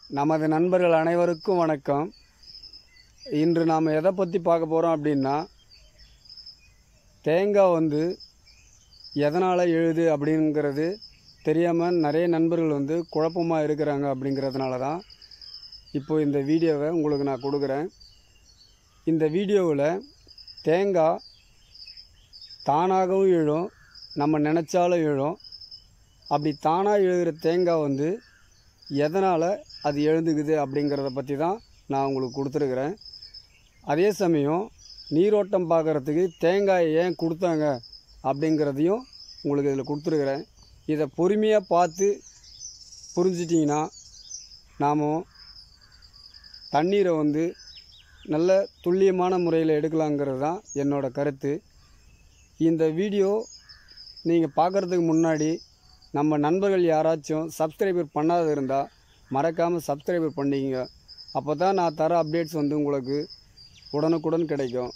நமது நண்பர்கள் அனைவருக்கும் வணக்கம் இன்று நாம் எதை பற்றி பார்க்க போகிறோம் அப்படின்னா தேங்காய் வந்து எதனால் எழுது அப்படிங்கிறது தெரியாமல் நிறைய நண்பர்கள் வந்து குழப்பமாக இருக்கிறாங்க அப்படிங்கிறதுனால தான் இப்போ இந்த வீடியோவை உங்களுக்கு நான் கொடுக்குறேன் இந்த வீடியோவில் தேங்காய் தானாகவும் எழும் நம்ம நினச்சாலும் எழும் அப்படி தானாக எழுகிற தேங்காய் வந்து எதனால் அது எழுந்துக்குது அப்படிங்கிறத பற்றி தான் நான் உங்களுக்கு கொடுத்துருக்குறேன் அதே சமயம் நீரோட்டம் பார்க்குறதுக்கு தேங்காயை ஏன் கொடுத்தாங்க அப்படிங்கிறதையும் உங்களுக்கு இதில் கொடுத்துருக்குறேன் இதை பொறுமையாக பார்த்து புரிஞ்சிட்டிங்கன்னா நாம் தண்ணீரை வந்து நல்ல துல்லியமான முறையில் எடுக்கலாங்கிறது தான் என்னோடய கருத்து இந்த வீடியோ நீங்கள் பார்க்குறதுக்கு முன்னாடி நம்ம நண்பர்கள் யாராச்சும் சப்ஸ்கிரைபர் பண்ணாத இருந்தால் மறக்காமல் சப்ஸ்கிரைபர் பண்ணிக்கங்க அப்போ தான் நான் தர அப்டேட்ஸ் வந்து உங்களுக்கு உடனுக்குடன் கிடைக்கும்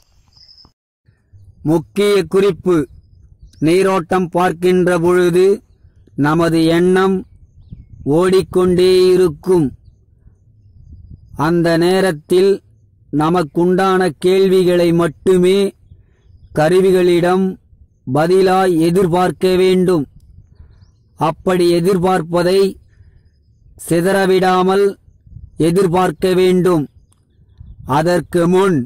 முக்கிய குறிப்பு நீரோட்டம் பார்க்கின்ற பொழுது நமது எண்ணம் ஓடிக்கொண்டே இருக்கும் அந்த நேரத்தில் நமக்குண்டான கேள்விகளை மட்டுமே கருவிகளிடம் பதிலாய் எதிர்பார்க்க வேண்டும் அப்படி எதிர்பார்ப்பதை சிதறவிடாமல் எதிர்பார்க்க வேண்டும் அதற்கு முன்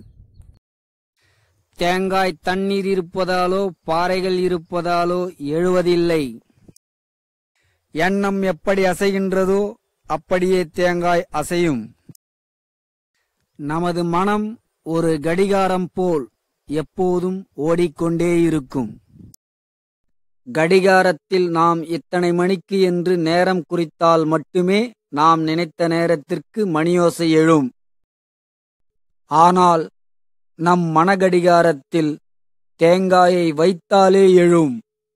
தேங்காய் தண்ணீர் இருப்பதாலோ பாறைகள் இருப்பதாலோ எழுவதில்லை எண்ணம் எப்படி அசைகின்றதோ அப்படியே தேங்காய் அசையும் நமது மனம் ஒரு கடிகாரம் போல் எப்போதும் ஓடிக்கொண்டே இருக்கும் கடிகாரத்தில் நாம் இத்தனை மணிக்கு என்று நேரம் குறித்தால் மட்டுமே நாம் நினைத்த நேரத்திற்கு மணியோசை எழும் ஆனால் நம் மனகடிகாரத்தில் தேங்காயை வைத்தாலே எழும்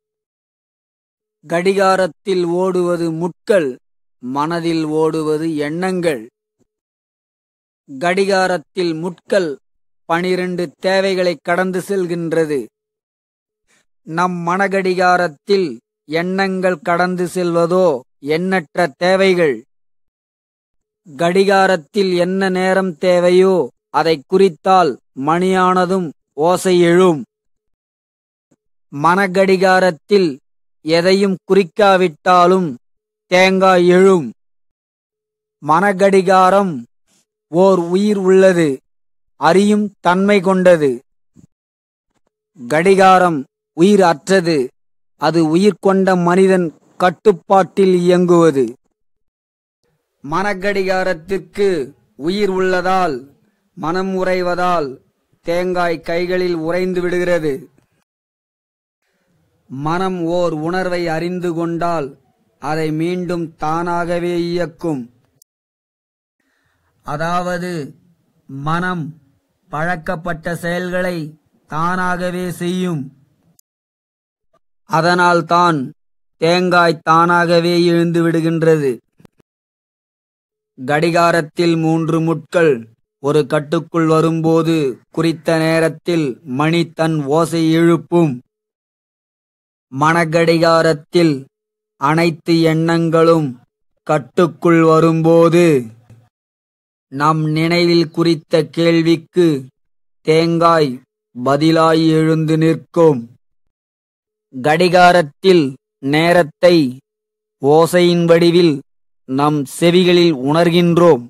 கடிகாரத்தில் ஓடுவது முட்கள் மனதில் ஓடுவது எண்ணங்கள் கடிகாரத்தில் முட்கள் பனிரெண்டு தேவைகளை கடந்து செல்கின்றது நம் மனகடிகாரத்தில் எண்ணங்கள் கடந்து செல்வதோ எண்ணற்ற தேவைகள் கடிகாரத்தில் என்ன நேரம் தேவையோ அதை குறித்தால் மணியானதும் ஓசை எழும் மனகடிகாரத்தில் எதையும் குறிக்காவிட்டாலும் தேங்காய் எழும் மனகடிகாரம் ஓர் உயிர் உள்ளது அறியும் தன்மை கொண்டது கடிகாரம் உயிர் அற்றது அது உயிர் கொண்ட மனிதன் கட்டுப்பாட்டில் இயங்குவது மனக்கடிகாரத்திற்கு உயிர் உள்ளதால் மனம் உறைவதால் தேங்காய் கைகளில் உறைந்து விடுகிறது மனம் ஓர் உணர்வை அறிந்து கொண்டால் அதை மீண்டும் தானாகவே இயக்கும் அதாவது மனம் பழக்கப்பட்ட செயல்களை தானாகவே செய்யும் அதனால்தான் தேங்காய் தானாகவே எழுந்து விடுகின்றது கடிகாரத்தில் மூன்று முட்கள் ஒரு கட்டுக்குள் வரும்போது குறித்த நேரத்தில் மணி தன் ஓசை எழுப்பும் மனகடிகாரத்தில் அனைத்து எண்ணங்களும் கட்டுக்குள் வரும்போது நம் நினைவில் குறித்த கேள்விக்கு தேங்காய் பதிலாய் எழுந்து நிற்கும் கடிகாரத்தில் நேரத்தை ஓசையின் வடிவில் நம் செவிகளில் உணர்கின்றோம்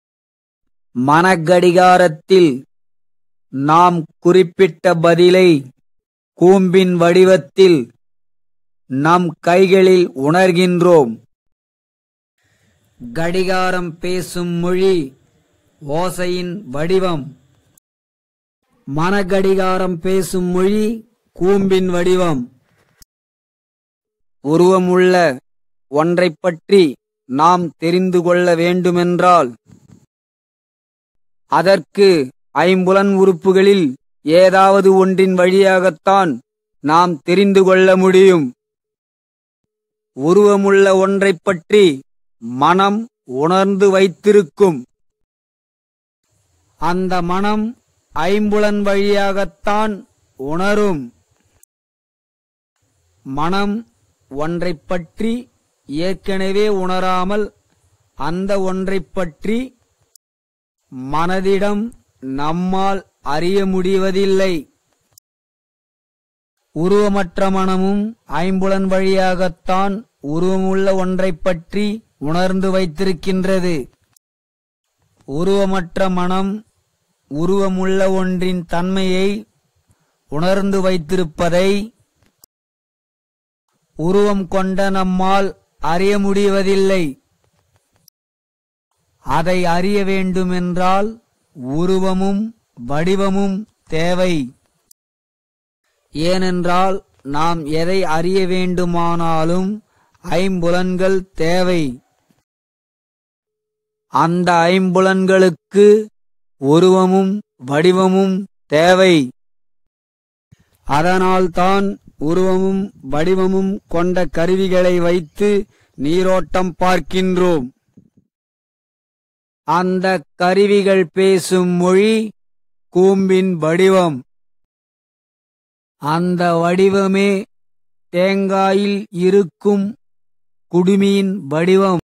மனக்கடிகாரத்தில் நாம் குறிப்பிட்ட பதிலை கூம்பின் வடிவத்தில் நம் கைகளில் உணர்கின்றோம் கடிகாரம் பேசும் மொழி ஓசையின் வடிவம் மனகடிகாரம் பேசும் மொழி கூம்பின் வடிவம் உருவமுள்ள ஒன்றைப் பற்றி நாம் தெரிந்து கொள்ள வேண்டுமென்றால் அதற்கு ஐம்புலன் உறுப்புகளில் ஏதாவது ஒன்றின் வழியாகத்தான் நாம் தெரிந்து கொள்ள முடியும் உருவமுள்ள ஒன்றைப் பற்றி மனம் உணர்ந்து வைத்திருக்கும் அந்த மனம் ஐம்புலன் வழியாகத்தான் உணரும் மனம் ஒன்றைப் பற்றி ஏற்கனவே உணராமல் அந்த ஒன்றைப் பற்றி மனதிடம் நம்மால் அறிய முடிவதில்லை உருவமற்ற மனமும் ஐம்புலன் வழியாகத்தான் உருவமுள்ள ஒன்றைப் பற்றி உணர்ந்து வைத்திருக்கின்றது உருவமற்ற மனம் உருவமுள்ள ஒன்றின் தன்மையை உணர்ந்து வைத்திருப்பதை உருவம் கொண்ட நம்மால் அறிய முடிவதில்லை அதை அறிய வேண்டுமென்றால் உருவமும் வடிவமும் தேவை ஏனென்றால் நாம் எதை அறிய வேண்டுமானாலும் ஐம்புலன்கள் தேவை அந்த ஐம்புலன்களுக்கு உருவமும் வடிவமும் தேவை அதனால்தான் உருவமும் வடிவமும் கொண்ட கருவிகளை வைத்து நீரோட்டம் பார்க்கின்றோம் அந்த கருவிகள் பேசும் மொழி கூம்பின் வடிவம் அந்த வடிவமே தேங்காயில் இருக்கும் குடுமியின் வடிவம்